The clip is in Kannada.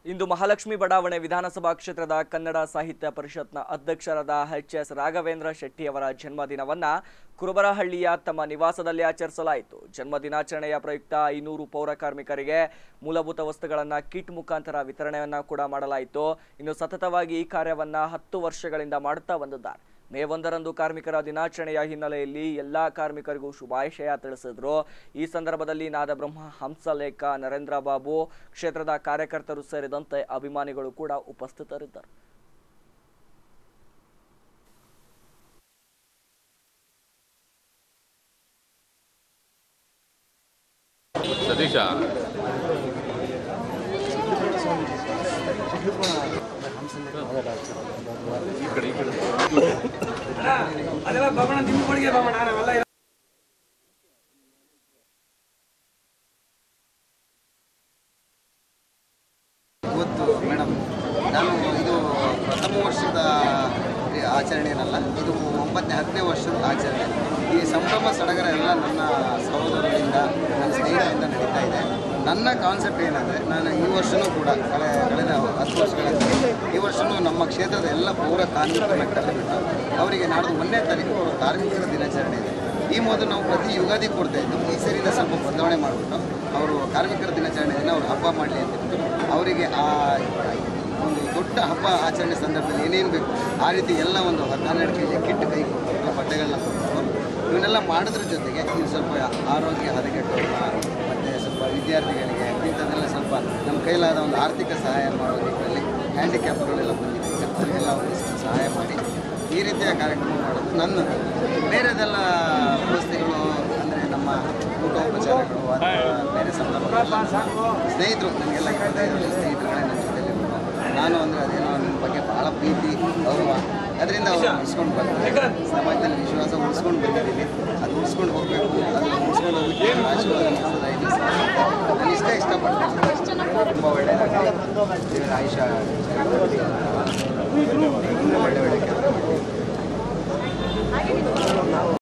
ಇಂದು ಮಹಾಲಕ್ಷ್ಮಿ ಬಡಾವಣೆ ವಿಧಾನಸಭಾ ಕ್ಷೇತ್ರದ ಕನ್ನಡ ಸಾಹಿತ್ಯ ಪರಿಷತ್ನ ಅಧ್ಯಕ್ಷರಾದ ಎಚ್ ಎಸ್ ರಾಘವೇಂದ್ರ ಶೆಟ್ಟಿಯವರ ಜನ್ಮದಿನವನ್ನ ಕುರುಬರಹಳ್ಳಿಯ ತಮ್ಮ ನಿವಾಸದಲ್ಲಿ ಆಚರಿಸಲಾಯಿತು ಜನ್ಮದಿನಾಚರಣೆಯ ಪ್ರಯುಕ್ತ ಐನೂರು ಪೌರ ಕಾರ್ಮಿಕರಿಗೆ ಮೂಲಭೂತ ವಸ್ತುಗಳನ್ನು ಕಿಟ್ ಮುಖಾಂತರ ವಿತರಣೆಯನ್ನ ಕೂಡ ಮಾಡಲಾಯಿತು ಇನ್ನು ಸತತವಾಗಿ ಈ ಕಾರ್ಯವನ್ನ ಹತ್ತು ವರ್ಷಗಳಿಂದ ಮಾಡುತ್ತಾ ಬಂದಿದ್ದಾರೆ ಮೇ ಒಂದರಂದು ಕಾರ್ಮಿಕರ ದಿನಾಚರಣೆಯ ಹಿನ್ನೆಲೆಯಲ್ಲಿ ಎಲ್ಲಾ ಕಾರ್ಮಿಕರಿಗೂ ಶುಭಾಶಯ ತಿಳಿಸಿದ್ರು ಈ ಸಂದರ್ಭದಲ್ಲಿ ನಾದಬ್ರಹ್ಮ ಹಂಸಲೇಖ ನರೇಂದ್ರ ಬಾಬು ಕ್ಷೇತ್ರದ ಕಾರ್ಯಕರ್ತರು ಸೇರಿದಂತೆ ಅಭಿಮಾನಿಗಳು ಕೂಡ ಉಪಸ್ಥಿತರಿದ್ದರು ಸತೀಶ ಈ ಕಡೆ ಈ ಕಡೆ ಅದೆಲ್ಲ ಬಾಬಣ್ಣ ನಿಮ್ಮ ಕೊಡುಗೆ ಬಾಬಣ್ಣ ನಾವೆಲ್ಲ ಇರೋ- ಇವತ್ತು ಮೇಡಮ್ ನಾನು ಇದು ಪ್ರಥಮ ವರ್ಷದ ಆಚರಣೆ ಏನಲ್ಲ ಇದು ಒಂಬತ್ತನೇ ಹತ್ತನೇ ವರ್ಷದ ಆಚರಣೆ ಈ ಸಂಭ್ರಮ ಸಡಗರ ಎಲ್ಲ ನನ್ನ ಸಹೋದರರಿಂದ ನನ್ನ ಸ್ನೇಹಿತರಿಂದ ನಡೀತಾ ಇದೆ ನನ್ನ ಕಾನ್ಸೆಪ್ಟ್ ಏನಂದರೆ ನಾನು ಈ ವರ್ಷವೂ ಕೂಡ ಕಳೆ ಕಳೆದ ಹತ್ತು ವರ್ಷಗಳಿಂದ ಈ ವರ್ಷವೂ ನಮ್ಮ ಕ್ಷೇತ್ರದ ಎಲ್ಲ ಪೌರ ಕಾರ್ಮಿಕರನ್ನ ಕರೆದುಬಿಟ್ಟು ಅವರಿಗೆ ನಾಡ್ದು ಒಂದನೇ ತಾರೀಕು ಅವರ ಕಾರ್ಮಿಕರ ದಿನಾಚರಣೆ ಇದೆ ಈ ಮೊದಲು ನಾವು ಪ್ರತಿ ಯುಗಾದಿ ಕೊಡ್ತಾ ಇದ್ದು ಈ ಸರಿಯಿಂದ ಸ್ವಲ್ಪ ಬದಲಾವಣೆ ಮಾಡಿಬಿಟ್ಟು ಅವರು ಕಾರ್ಮಿಕರ ದಿನಾಚರಣೆ ದಿನ ಅವರು ಹಬ್ಬ ಮಾಡಲಿ ಅಂತ ಹೇಳ್ಬಿಟ್ಟು ಅವರಿಗೆ ಆ ಒಂದು ದೊಡ್ಡ ಹಬ್ಬ ಆಚರಣೆ ಸಂದರ್ಭದಲ್ಲಿ ಏನೇನು ಬೇಕು ಆ ರೀತಿ ಎಲ್ಲ ಒಂದು ಹನ್ನೆರಡು ಕೆ ಜಿ ಕಿಟ್ ಕೈ ಕೊಟ್ಟು ಬಟ್ಟೆಗಳನ್ನ ಕೊಟ್ಟು ಇವನ್ನೆಲ್ಲ ಮಾಡೋದ್ರ ಜೊತೆಗೆ ಇದು ಸ್ವಲ್ಪ ಆರೋಗ್ಯ ಹದಗೆಟ್ಟವ್ರನ್ನ ಮತ್ತು ಸ್ವಲ್ಪ ವಿದ್ಯಾರ್ಥಿಗಳಿಗೆ ಇಂಥದ್ದೆಲ್ಲ ಸ್ವಲ್ಪ ನಮ್ಮ ಕೈಲಾದ ಒಂದು ಆರ್ಥಿಕ ಸಹಾಯ ಮಾಡೋ ನಿಟ್ಟಿನಲ್ಲಿ ಹ್ಯಾಂಡಿಕ್ಯಾಪ್ಗಳೆಲ್ಲ ಬಂದಿದೆ ಅವರಿಗೆಲ್ಲ ಒಂದಿಷ್ಟು ಸಹಾಯ ಮಾಡಿ ಈ ರೀತಿಯ ಕಾರ್ಯಕ್ರಮ ಮಾಡೋದು ನನ್ನ ಬೇರೆದೆಲ್ಲ ವ್ಯವಸ್ಥೆಗಳು ಅಂದರೆ ನಮ್ಮ ಊಟೋಪಚಾರಗಳು ಅಥವಾ ಬೇರೆ ಸಂದರ್ಭ ಸ್ನೇಹಿತರು ನನಗೆಲ್ಲ ಇಪ್ಪತ್ತೈದು ವರ್ಷ ಸ್ನೇಹಿತರುಗಳೇ ನನ್ನ ಜೊತೆಲಿ ನಾನು ಅಂದರೆ ಅದೇನೋ ನಿಮ್ಮ ಬಗ್ಗೆ ಭಾಳ ಪ್ರೀತಿ ಗೌರವ ಅದರಿಂದ ಅವ್ರು ಉಳಿಸ್ಕೊಂಡು ಬರ್ತಾರೆ ಸಮಾಜದಲ್ಲಿ ವಿಶ್ವಾಸ ಉಳಿಸ್ಕೊಂಡು ಬಂದಿದ್ದೀನಿ ಅದು ಉಳಿಸ್ಕೊಂಡು ಹೋಗಬೇಕು ಅದು ಉಳಿಸ್ಕೊಂಡು ಹೋಗ್ಲಿಕ್ಕೆ ನನ್ನ ಆಶೀರ್ವಾದ ಸದಾ ಇದೆ ನಾನು ಇಷ್ಟ ಇಷ್ಟಪಡ್ತೀನಿ ತುಂಬ ಒಳ್ಳೆಯದಾಗಲಿ ದೇವರ ಆಯುಷ ಒಳ್ಳೆ ಒಳ್ಳೆ ಕೆಲಸ ಮಾಡಿ